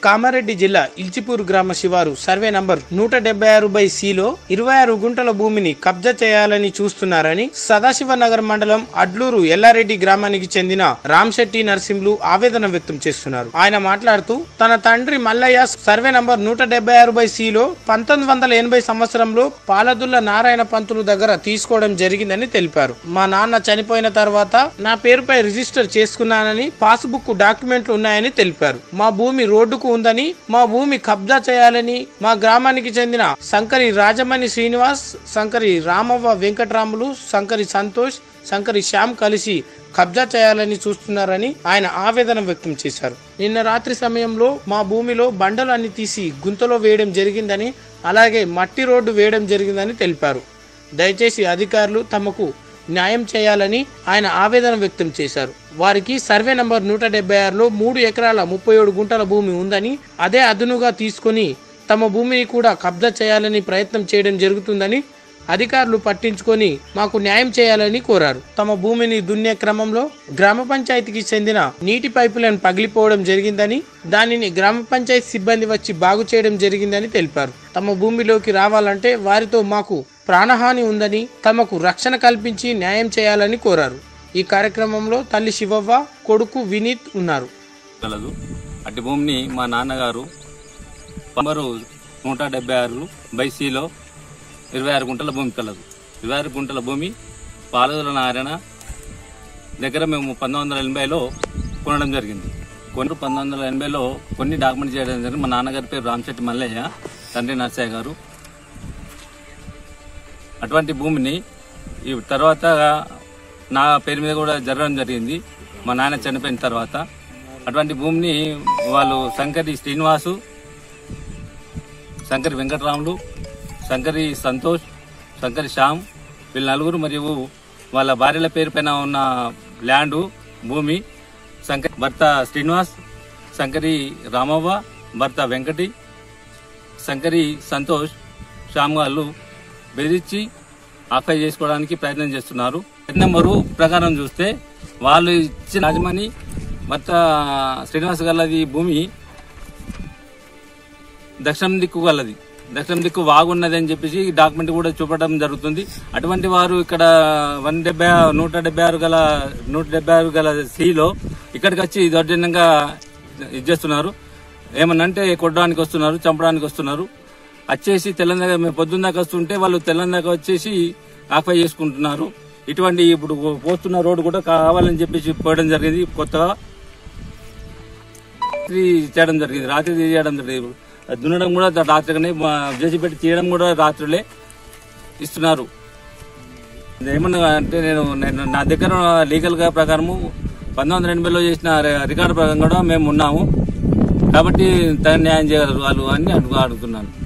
కామారెడ్డి జిల్లా ఇల్చిపూర్ గ్రామ శివారు సర్వే నంబర్ నూట డెబ్బై ఆరు బై సిలో ఇరవై ఆరు గుంటల భూమిని కబ్జా చేయాలని చూస్తున్నారని సదాశివ నగర్ మండలం అడ్లూరు ఎల్లారెడ్డి గ్రామానికి చెందిన రామ్శెట్టి నరసింహులు ఆవేదన వ్యక్తం చేస్తున్నారు ఆయన మాట్లాడుతూ తన తండ్రి మల్లయ్య సర్వే నంబర్ నూట డెబ్బై ఆరు బై సిలో పంతొమ్మిది వందల ఎనభై సంవత్సరంలో పాలదుల్ల నారాయణ పంతులు దగ్గర తీసుకోవడం జరిగిందని తెలిపారు మా నాన్న చనిపోయిన తర్వాత నా పేరుపై రిజిస్టర్ చేసుకున్నానని పాస్బుక్ డాక్యుమెంట్లు ఉన్నాయని తెలిపారు మా భూమి రోడ్డుకు ఉందని మా భూమి కబ్జా చేయాలని మా గ్రామానికి చెందిన శంకరి రాజమణి శ్రీనివాస్ శంకరి రామవ్వ వెంకటరాములు శంకరి సంతోష్ శంకరి శ్యామ్ కలిసి కబ్జా చేయాలని చూస్తున్నారని ఆయన ఆవేదన వ్యక్తం చేశారు నిన్న రాత్రి సమయంలో మా భూమిలో బండలు అన్ని తీసి గుంతలో వేయడం జరిగిందని అలాగే మట్టి రోడ్డు వేయడం జరిగిందని తెలిపారు దయచేసి అధికారులు తమకు న్యాయం చేయాలని ఆయన ఆవేదన వ్యక్తం చేశారు వారికి సర్వే నంబర్ నూట డెబ్బై ఆరులో మూడు ఎకరాల ముప్పై ఏడు గుంటల భూమి ఉందని అదే అదునుగా తీసుకొని తమ భూమిని కూడా కబ్జా చేయాలని ప్రయత్నం చేయడం జరుగుతుందని అధికారులు పట్టించుకొని మాకు న్యాయం చేయాలని కోరారు తమ భూమిని దున్నే క్రమంలో గ్రామ పంచాయతీకి చెందిన నీటి పైపులను పగిలిపోవడం జరిగిందని దానిని గ్రామ పంచాయతీ సిబ్బంది వచ్చి బాగు చేయడం జరిగిందని తెలిపారు తమ భూమిలోకి రావాలంటే వారితో మాకు ప్రాణహాని ఉందని తమకు రక్షణ కల్పించి న్యాయం చేయాలని కోరారు ఈ కార్యక్రమంలో తల్లి శివవ్వ కొడుకు వినీత్ ఉన్నారు కలదు అట్టి భూమిని మా నాన్నగారు నంబరు నూట డెబ్బై ఆరు బై సిలో ఇరవై ఆరు గుంటల భూమి కలదు ఇరవై ఆరు గుంటల భూమి పాలదుల నారాయణ దగ్గర మేము పంతొమ్మిది వందల ఎనభైలో కొనడం జరిగింది కొన్ని పంతొమ్మిది వందల ఎనభైలో కొన్ని డాక్యుమెంట్ చేయడం జరిగింది మా నాన్నగారి పేరు రామశెట్టి మల్లయ్య తండ్రి నర్సయ్య గారు అటువంటి భూమిని ఈ తర్వాత నా పేరు మీద కూడా జరగడం జరిగింది మా నాన్న చనిపోయిన తర్వాత అటువంటి భూమిని వాళ్ళు శంకరి శ్రీనివాసు శంకరి వెంకటరాములు శంకరి సంతోష్ శంకరి శ్యామ్ వీళ్ళ నలుగురు మరియు వాళ్ళ భార్యల పేరు పైన ఉన్న ల్యాండు భూమి శంకర్ భర్త శ్రీనివాస్ శంకరి రామవ్వ భర్త వెంకటి శంకరి సంతోష్ శ్యామ్ వాళ్ళు బెదిరించి ఆక్యుపై చేసుకోవడానికి ప్రయత్నం చేస్తున్నారు నెంబరు ప్రకారం చూస్తే వాళ్ళు ఇచ్చిన రాజమణి భర్త శ్రీనివాస్ గల్లది భూమి దక్షిణం దిక్కు గలది దక్షిణం దిక్కు వాగున్నది అని చెప్పేసి డాక్యుమెంట్ కూడా చూపడం జరుగుతుంది అటువంటి వారు ఇక్కడ వన్ డెబ్బై నూట డెబ్బై ఆరు గల నూట డెబ్బై ఆరు గల సిలో ఇక్కడికి వచ్చి దౌర్జన్యంగా ఇది చేస్తున్నారు ఏమన్నంటే కొట్టడానికి వస్తున్నారు చంపడానికి వస్తున్నారు వచ్చేసి తెల్లందాక మేము పొద్దున్న దాకా వస్తుంటే వాళ్ళు తెల్లందాక వచ్చేసి ఆక్యుపై చేసుకుంటున్నారు ఇటువంటి ఇప్పుడు పోస్తున్న రోడ్డు కూడా కావాలని చెప్పేసి పోయడం జరిగింది కొత్తగా రాత్రి చేయడం జరిగింది రాత్రి చేయడం జరిగింది అది దున్నడం కూడా రాత్రిగానే చేసి పెట్టి తీయడం కూడా రాత్రులే ఇస్తున్నారు ఏమన్నా అంటే నేను నేను నా దగ్గర లీగల్ గా ప్రకారము పంతొమ్మిది వందల ఎనభైలో చేసిన రికార్డు ప్రకారం కూడా మేము ఉన్నాము కాబట్టి తగిన న్యాయం చేయగలరు వాళ్ళు అని అడుగు అడుగుతున్నాను